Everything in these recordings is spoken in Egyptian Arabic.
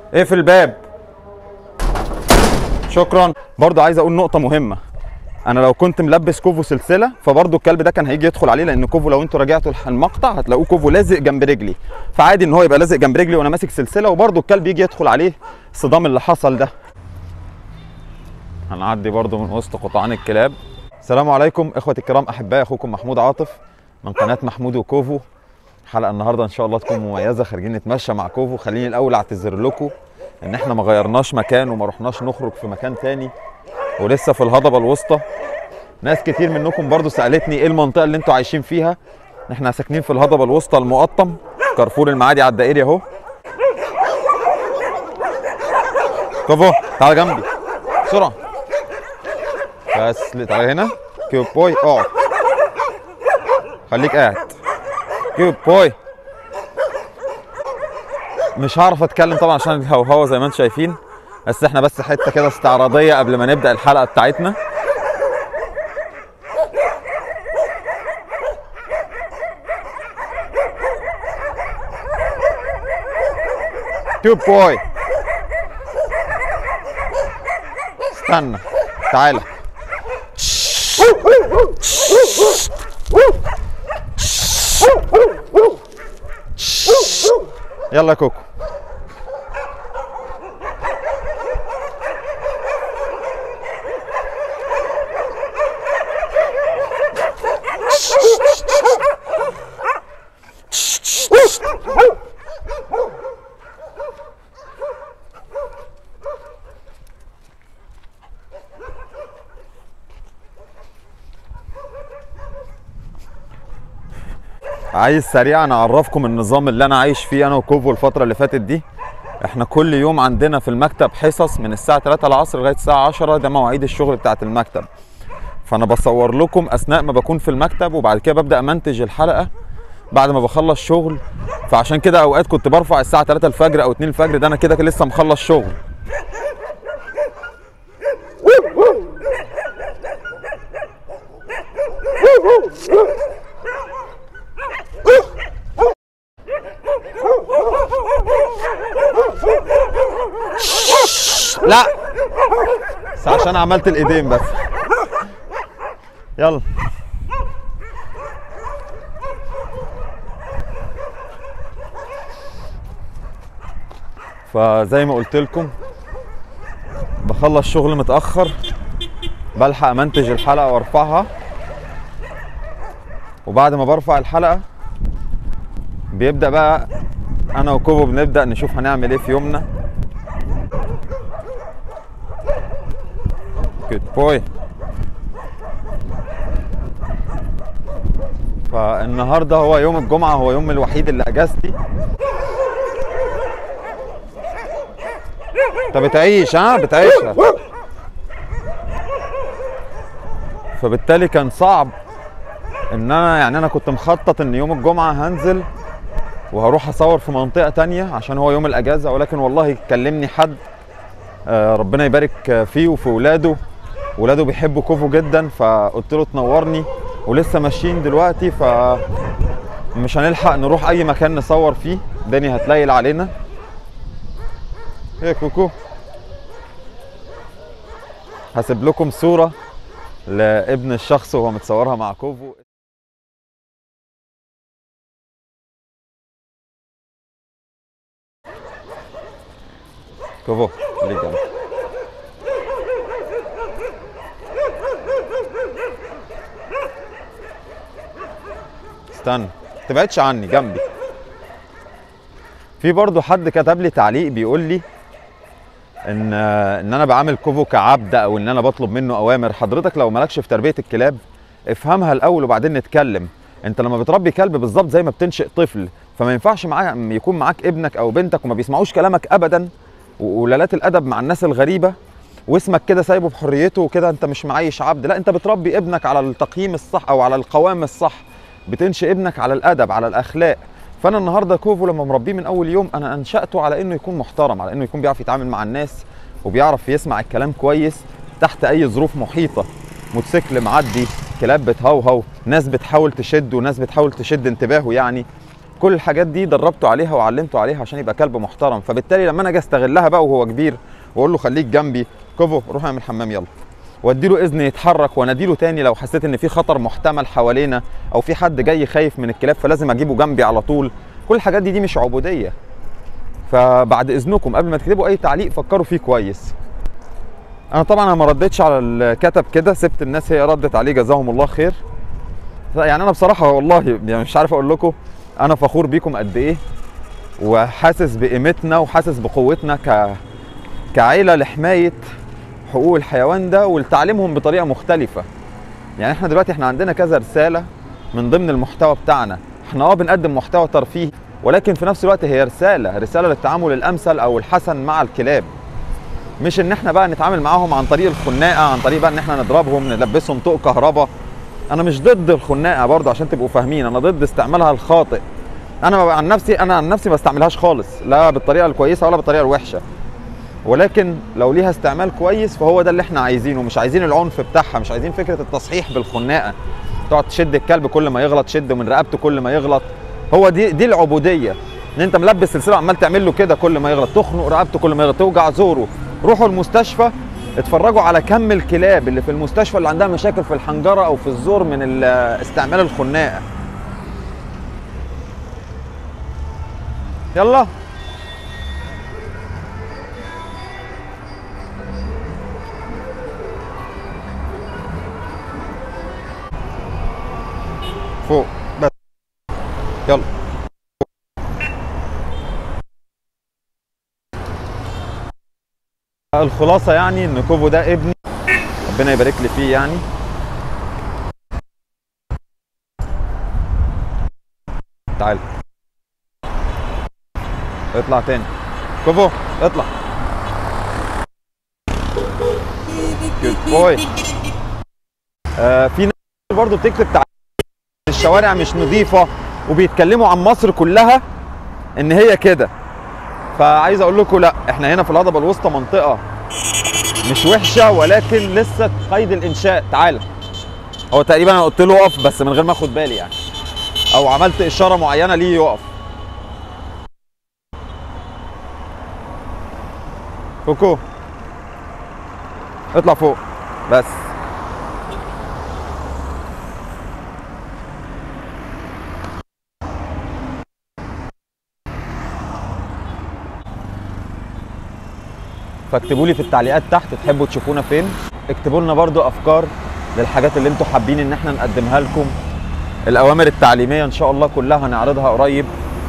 اقفل الباب شكرا برضو عايز اقول نقطه مهمه انا لو كنت ملبس كوفو سلسله فبرضو الكلب ده كان هيجي يدخل عليه لان كوفو لو انتوا راجعتوا المقطع هتلاقوه كوفو لازق جنب رجلي فعادي ان هو يبقى لازق جنب رجلي وانا ماسك سلسله وبرضو الكلب يجي يدخل عليه الصدام اللي حصل ده هنعدي برضو من وسط قطعان الكلاب السلام عليكم اخوتي الكرام احبائي اخوكم محمود عاطف من قناه محمود وكوفو حلقه النهارده ان شاء الله تكون مميزه خارجين نتمشى مع كوفو خليني الاول اعتذر لكم ان احنا ما غيرناش مكان وما رحناش نخرج في مكان تاني ولسه في الهضبه الوسطى ناس كتير منكم برضو سالتني ايه المنطقه اللي انتوا عايشين فيها احنا ساكنين في الهضبه الوسطى المقطم كارفور المعادي على الدائري اهو كوفو تعال جنبي بسرعه بس تعال هنا كيوب بوي اقعد خليك قاعد كيوب بوي مش هعرف اتكلم طبعا عشان الهوهوه زي ما انتم شايفين بس احنا بس حته كده استعراضيه قبل ما نبدا الحلقه بتاعتنا كيوب بوي استنى تعالى يلا يا كوكو عايز سريعا اعرفكم النظام اللي انا عايش فيه انا وكوفو الفتره اللي فاتت دي احنا كل يوم عندنا في المكتب حصص من الساعه 3 العصر لغايه الساعه 10 ده مواعيد الشغل بتاعه المكتب فانا بصور لكم اثناء ما بكون في المكتب وبعد كده ببدا امنتج الحلقه بعد ما بخلص شغل فعشان كده اوقات كنت برفع الساعه 3 الفجر او 2 الفجر ده انا كده لسه مخلص شغل لا بس عشان عملت الايدين بس يلا فزي ما قلت لكم بخلص شغل متاخر بلحق منتج الحلقه وارفعها وبعد ما برفع الحلقه بيبدا بقى انا وكوبو بنبدا نشوف هنعمل ايه في يومنا جود بوي فالنهارده هو يوم الجمعه هو يوم الوحيد اللي اجازتي انت بتعيش ها بتعيشها فبالتالي كان صعب ان انا يعني انا كنت مخطط ان يوم الجمعه هنزل وهروح اصور في منطقه تانية عشان هو يوم الاجازه ولكن والله كلمني حد آه، ربنا يبارك فيه وفي ولاده ولاده بيحبوا كوفو جدا فقلت له تنورني ولسه ماشيين دلوقتي ف مش هنلحق نروح اي مكان نصور فيه الدنيا هتليل علينا ايه كوكو هسيب لكم صوره لابن الشخص وهو متصورها مع كوفو كوفو خليك جنبي استنى ما تبعدش عني جنبي في برضه حد كتب لي تعليق بيقول لي ان ان انا بعامل كوفو كعبد او ان انا بطلب منه اوامر حضرتك لو مالكش في تربيه الكلاب افهمها الاول وبعدين نتكلم انت لما بتربي كلب بالظبط زي ما بتنشئ طفل فما ينفعش معاك يكون معاك ابنك او بنتك وما بيسمعوش كلامك ابدا وقلالات الادب مع الناس الغريبه واسمك كده سايبه بحريته وكده انت مش معيش عبد لا انت بتربي ابنك على التقييم الصح او على القوام الصح بتنشئ ابنك على الادب على الاخلاق فانا النهارده كوفو لما مربيه من اول يوم انا انشاته على انه يكون محترم على انه يكون بيعرف يتعامل مع الناس وبيعرف يسمع الكلام كويس تحت اي ظروف محيطه موتوسيكل معدي كلاب بتهوهو ناس بتحاول تشد وناس بتحاول تشد انتباهه يعني كل الحاجات دي دربته عليها وعلمته عليها عشان يبقى كلب محترم فبالتالي لما انا اجي استغلها بقى وهو كبير واقول له خليك جنبي كوفو روح اعمل حمام يلا واديله اذن يتحرك واناديله تاني لو حسيت ان في خطر محتمل حوالينا او في حد جاي خايف من الكلاب فلازم اجيبه جنبي على طول كل الحاجات دي دي مش عبوديه فبعد اذنكم قبل ما تكتبوا اي تعليق فكروا فيه كويس انا طبعا انا ما ردتش على الكتب كده سبت الناس هي ردت عليه جزاهم الله خير يعني انا بصراحه والله يعني مش عارف اقول لكم انا فخور بيكم قد ايه وحاسس بقيمتنا وحاسس بقوتنا ك كعيله لحمايه حقوق الحيوان ده ولتعليمهم بطريقه مختلفه يعني احنا دلوقتي احنا عندنا كذا رساله من ضمن المحتوى بتاعنا احنا اه بنقدم محتوى ترفيهي ولكن في نفس الوقت هي رساله رساله للتعامل الامثل او الحسن مع الكلاب مش ان احنا بقى نتعامل معاهم عن طريق الخناقه عن طريق بقى ان احنا نضربهم نلبسهم طوق كهرباء انا مش ضد الخناقه برضه عشان تبقوا فاهمين انا ضد استعمالها الخاطئ انا عن نفسي انا عن نفسي ما بستعملهاش خالص لا بالطريقه الكويسه ولا بالطريقه الوحشه ولكن لو ليها استعمال كويس فهو ده اللي احنا عايزينه مش عايزين العنف بتاعها مش عايزين فكره التصحيح بالخناقه تقعد تشد الكلب كل ما يغلط شد من رقبته كل ما يغلط هو دي دي العبوديه ان انت ملبس سلسله عمال تعمل له كده كل ما يغلط تخنق رقبته كل ما يغلط توجع زوره روحوا المستشفى اتفرجوا على كم الكلاب اللي في المستشفى اللي عندها مشاكل في الحنجره او في الزور من ال- استعمال الخناقه يلا فوق بس يلا الخلاصة يعني ان كوفو ده ابني ربنا يبارك لي فيه يعني تعال اطلع تاني كوفو اطلع جود بوي آه في ناس برضه بتكتب تعليق الشوارع مش نظيفة وبيتكلموا عن مصر كلها ان هي كده فعايز اقول لكم لا احنا هنا في الهضبه الوسطى منطقه مش وحشه ولكن لسه قيد الانشاء تعالى هو تقريبا انا قلت له اقف بس من غير ما اخد بالي يعني او عملت اشاره معينه ليه يقف كوكو اطلع فوق بس فاكتبوا لي في التعليقات تحت تحبوا تشوفونا فين اكتبوا لنا برضو افكار للحاجات اللي انتوا حابين ان احنا نقدمها لكم الاوامر التعليميه ان شاء الله كلها هنعرضها قريب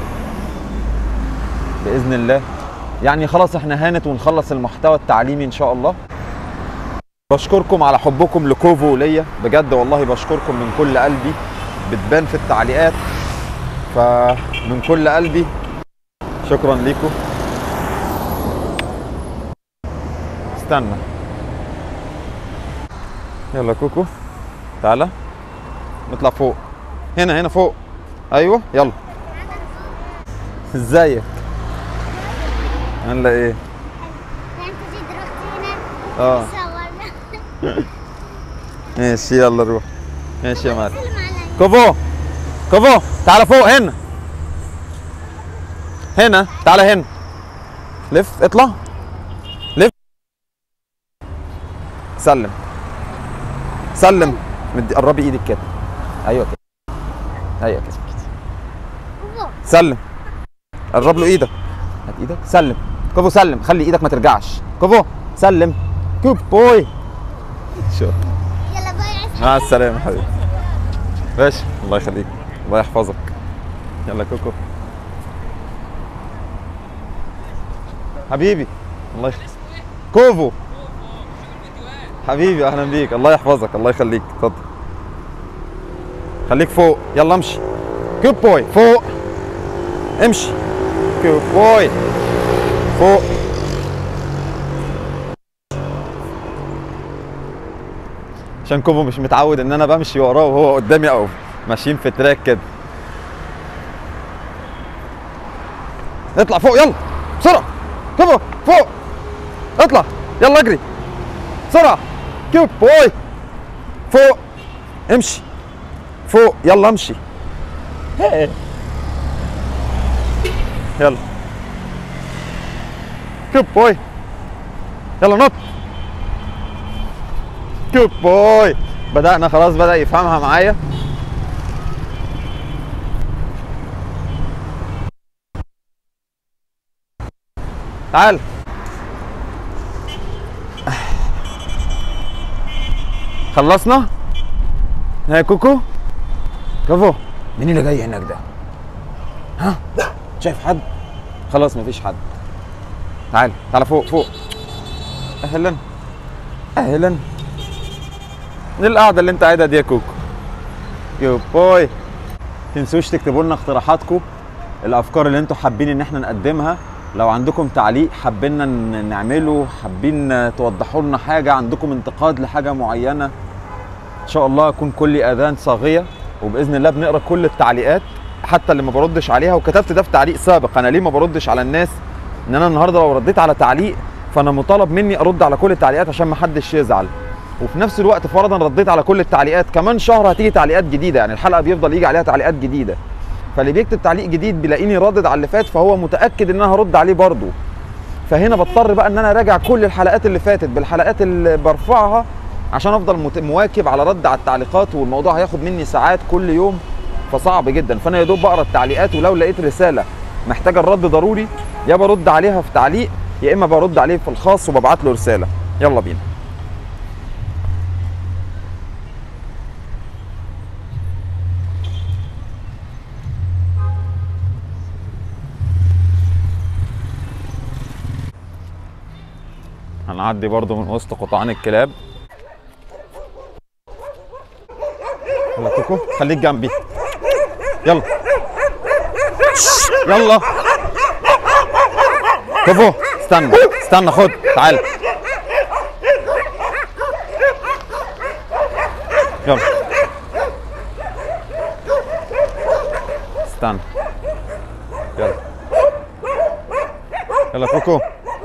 باذن الله يعني خلاص احنا هانت ونخلص المحتوى التعليمي ان شاء الله بشكركم على حبكم لكوفو وليا بجد والله بشكركم من كل قلبي بتبان في التعليقات فمن كل قلبي شكرا ليكم استنى يلا كوكو تعالى نطلع فوق هنا هنا فوق ايوه يلا ازيك عامله ايه انت جيت رحت هنا اه صورنا ماشي يلا روح ماشي يا معلم سلم علي كوفو كوفو تعالى فوق هنا هنا تعالى هنا لف اطلع لف سلم سلم مدي قربي ايدك كده ايوه كده ايوه كده بابا سلم قرب له ايدك هات ايدك سلم كوفو سلم خلي ايدك ما ترجعش كوفو سلم كوب بوي شو يلا باي عسى مع السلامة حبيبي ماشي الله يخليك الله يحفظك يلا كوكو حبيبي الله يخليك كوفو حبيبي اهلا بيك الله يحفظك الله يخليك اتفضل خليك فوق يلا امشي كوب بوي فوق امشي كوب بوي فوق عشان كوبو مش متعود ان انا بمشي وراه وهو قدامي او ماشيين في تراك كده اطلع فوق يلا بسرعه كوبو فوق اطلع يلا اجري بسرعه كوب بوي فوق امشي فوق يلا امشي هي. يلا جود بوي يلا نط جود بوي بدأنا خلاص بدأ يفهمها معايا تعال خلصنا ها كوكو كفو مين اللي جاي هناك ده ها شايف حد خلاص مفيش حد تعال تعال فوق فوق اهلا اهلا ايه القعده اللي انت قاعدها دي يا كوكو يو بوي تنسوش تكتبوا لنا اقتراحاتكم الافكار اللي انتوا حابين ان احنا نقدمها لو عندكم تعليق حابين ن- نعمله حابين توضحوا لنا حاجه عندكم انتقاد لحاجه معينه ان شاء الله اكون كل اذان صاغيه وباذن الله بنقرا كل التعليقات حتى اللي ما بردش عليها وكتبت ده في تعليق سابق انا ليه ما بردش على الناس ان انا النهارده لو رديت على تعليق فانا مطالب مني ارد على كل التعليقات عشان ما حدش يزعل وفي نفس الوقت فرضا رديت على كل التعليقات كمان شهر هتيجي تعليقات جديده يعني الحلقه بيفضل يجي عليها تعليقات جديده فاللي بيكتب تعليق جديد بيلاقيني ردد على اللي فات فهو متاكد ان انا هرد عليه برضه فهنا بضطر بقى ان انا اراجع كل الحلقات اللي فاتت بالحلقات اللي برفعها عشان افضل مت- مواكب على رد على التعليقات والموضوع هياخد مني ساعات كل يوم فصعب جدا فانا يا دوب بقرا التعليقات ولو لقيت رساله محتاجه الرد ضروري يا برد عليها في تعليق يا اما برد عليه في الخاص وببعت له رساله يلا بينا هنعدي برضو من وسط قطعان الكلاب يلا كوكو خليك جنبي يلا يلا كوكو استنى استنى خد تعال يلا استنى يلا يلا كوكو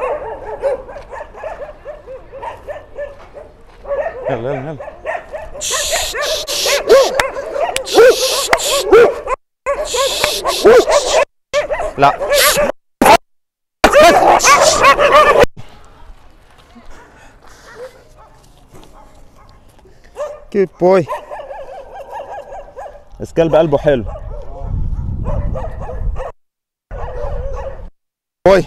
يلا يلا يلا لا كيب بوي بس كلب قلبه حلو بوي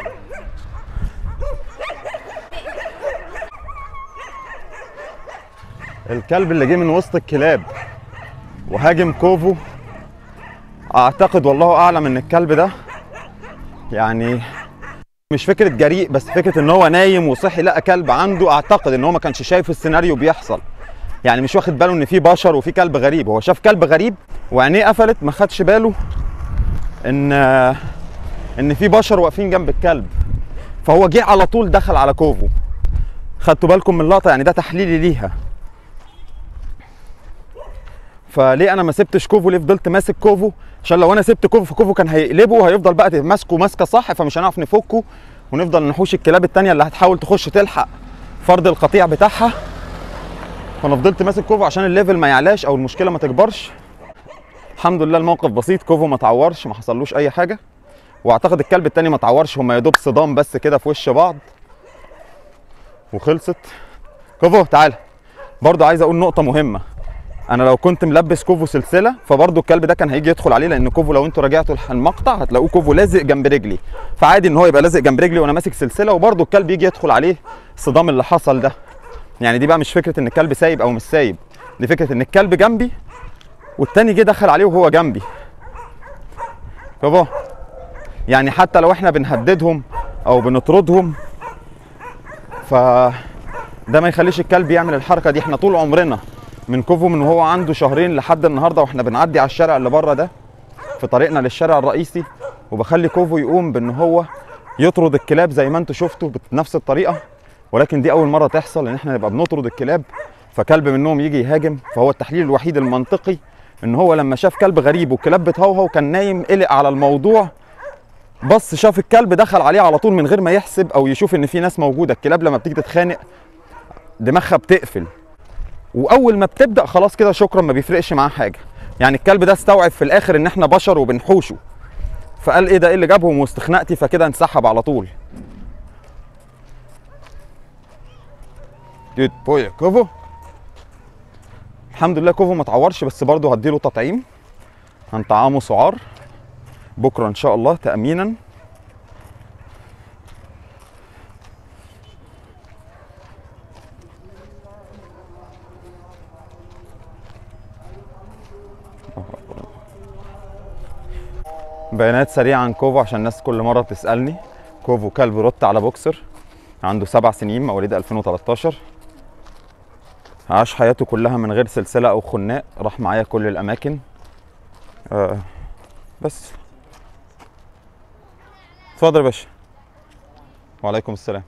الكلب اللي جه من وسط الكلاب وهاجم كوفو اعتقد والله اعلم ان الكلب ده يعني مش فكره جريء بس فكره ان هو نايم وصحي لقى كلب عنده اعتقد ان هو ما كانش شايف السيناريو بيحصل يعني مش واخد باله ان في بشر وفي كلب غريب هو شاف كلب غريب وعينيه قفلت ما خدش باله ان ان في بشر واقفين جنب الكلب فهو جه على طول دخل على كوفو خدتوا بالكم من اللقطه يعني ده تحليلي ليها فليه انا ما سبتش كوفو ليه فضلت ماسك كوفو عشان لو انا سبت كوفو فكوفو كان هيقلبه وهيفضل بقى ماسكه ماسكه صح فمش هنعرف نفكه ونفضل نحوش الكلاب التانية اللي هتحاول تخش تلحق فرد القطيع بتاعها فانا فضلت ماسك كوفو عشان الليفل ما يعلاش او المشكله ما تكبرش الحمد لله الموقف بسيط كوفو ما تعورش ما حصلوش اي حاجه واعتقد الكلب التاني ما تعورش هما يا دوب صدام بس كده في وش بعض وخلصت كوفو تعالى برضه عايز اقول نقطه مهمه انا لو كنت ملبس كوفو سلسله فبرضه الكلب ده كان هيجي يدخل عليه لان كوفو لو انتوا راجعتوا المقطع هتلاقوه كوفو لازق جنب رجلي فعادي ان هو يبقى لازق جنب رجلي وانا ماسك سلسله وبرضه الكلب يجي يدخل عليه الصدام اللي حصل ده يعني دي بقى مش فكره ان الكلب سايب او مش سايب دي فكره ان الكلب جنبي والتاني جه دخل عليه وهو جنبي كوفو يعني حتى لو احنا بنهددهم او بنطردهم ف ده ما يخليش الكلب يعمل الحركه دي احنا طول عمرنا من كوفو من وهو عنده شهرين لحد النهارده واحنا بنعدي على الشارع اللي بره ده في طريقنا للشارع الرئيسي وبخلي كوفو يقوم بان هو يطرد الكلاب زي ما انتوا شفتوا بنفس الطريقه ولكن دي اول مره تحصل ان احنا نبقى بنطرد الكلاب فكلب منهم يجي يهاجم فهو التحليل الوحيد المنطقي ان هو لما شاف كلب غريب والكلاب بتهوهو كان نايم قلق على الموضوع بص شاف الكلب دخل عليه على طول من غير ما يحسب او يشوف ان في ناس موجوده الكلاب لما بتيجي تتخانق دماغها بتقفل واول ما بتبدا خلاص كده شكرا ما بيفرقش معاه حاجه يعني الكلب ده استوعب في الاخر ان احنا بشر وبنحوشه فقال ايه ده ايه اللي جابهم وسط خناقتي فكده انسحب على طول جيت بويا كوفو الحمد لله كوفو ما اتعورش بس برضه هديله تطعيم هنطعمه سعار بكره ان شاء الله تامينا بيانات سريعه عن كوفو عشان الناس كل مره بتسالني كوفو كلب روت على بوكسر عنده سبع سنين مواليد 2013 عاش حياته كلها من غير سلسله او خناق راح معايا كل الاماكن آه بس اتفضل يا باشا وعليكم السلام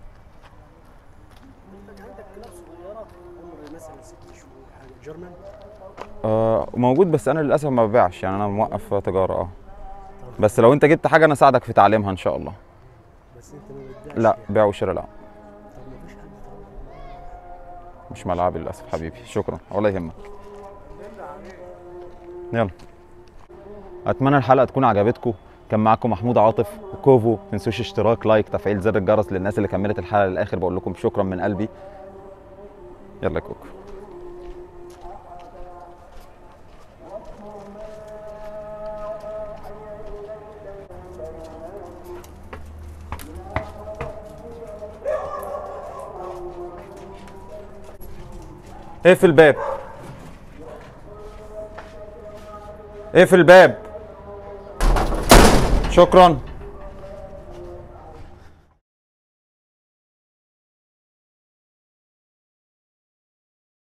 عندك كلاب صغيره عمر مثلا ست شهور حاجه جيرمان آه موجود بس انا للاسف ما ببيعش يعني انا موقف تجاره اه بس لو انت جبت حاجه انا اساعدك في تعليمها ان شاء الله بس انت ما بتبيعش لا يعني. بيع وشراء لا طب ما فيش حد طبعا مش ملعبي للاسف حبيبي شكرا ولا يهمك يلا اتمنى الحلقه تكون عجبتكم كان معاكم محمود عاطف وكوفو ما تنسوش اشتراك لايك تفعيل زر الجرس للناس اللي كملت الحلقه للاخر بقول لكم شكرا من قلبي يلا يا كوكو اقفل الباب اقفل الباب شكرا